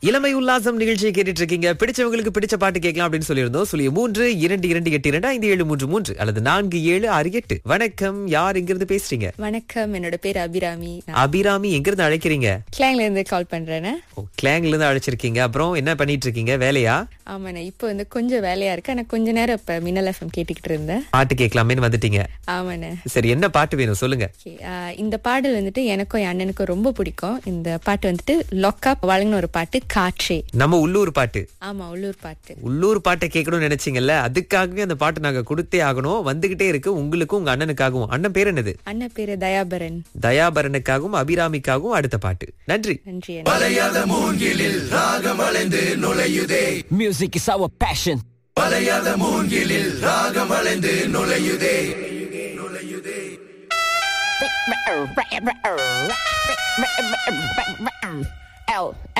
இளமை உல்லாசம் நிகழ்ச்சியை கேட்டுட்டு இருக்கீங்க பிடிச்சவங்களுக்கு பிடிச்ச பாட்டு கேட்கலாம் அப்படின்னு சொல்லியிருந்தோம் சொல்லி மூன்று இரண்டு இரண்டு எட்டு இரண்டு ஐந்து ஏழு மூன்று மூன்று அல்லது நான்கு ஏழு ஆறு எட்டு வணக்கம் யார் இங்கிருந்து பேசுறீங்க வணக்கம் என்னோட பேர் அபிராமி நான் அபிராமி எங்கிருந்து அழைக்கிறீங்க கிளாங்ல இருந்து கால் பண்றேனே ஓ, கிளாங்ல இருந்து அழைச்சிருக்கீங்க அப்புறம் என்ன பண்ணிட்டு இருக்கீங்க வேலையா ஆமாண்ணே இப்போ வந்து கொஞ்சம் வேலையா இருக்கு ஆனா கொஞ்ச நேரம் இப்ப மின்னல் எஃப்எம் கேட்டுக்கிட்டு இருந்தேன் பாட்டு கேட்கலாமேன்னு வந்துட்டீங்க ஆமாண்ணே சரி என்ன பாட்டு வேணும் சொல்லுங்க Okay, ஆஹ் இந்த பாடல் வந்துட்டு எனக்கும் என் அண்ணனுக்கும் ரொம்ப பிடிக்கும் இந்த பாட்டு வந்துட்டு லொக்கப் வழங்கின ஒரு பாட்டு காற்றே நம்ம உள்ளூர் பாட்டு ஆமா உள்ளூர் பாட்டு உள்ளூர் பாட்டை கேட்கணும்னு நினைச்சீங்கல்ல அதுக்காகவே அந்த பாட்டு நாங்க கொடுத்தே ஆகணும் வந்துகிட்டே இருக்கு உங்களுக்கும் உங்க அண்ணனுக்காகவும் அண்ணன் பேர் என்னது அண்ணன் பேரு தயாபரன் தயாபரனுக்காகவும் அபிராமிக்காகவும் அடுத்த பாட்டு நன்றி நன்றி அண்ணா. Music is our passion. L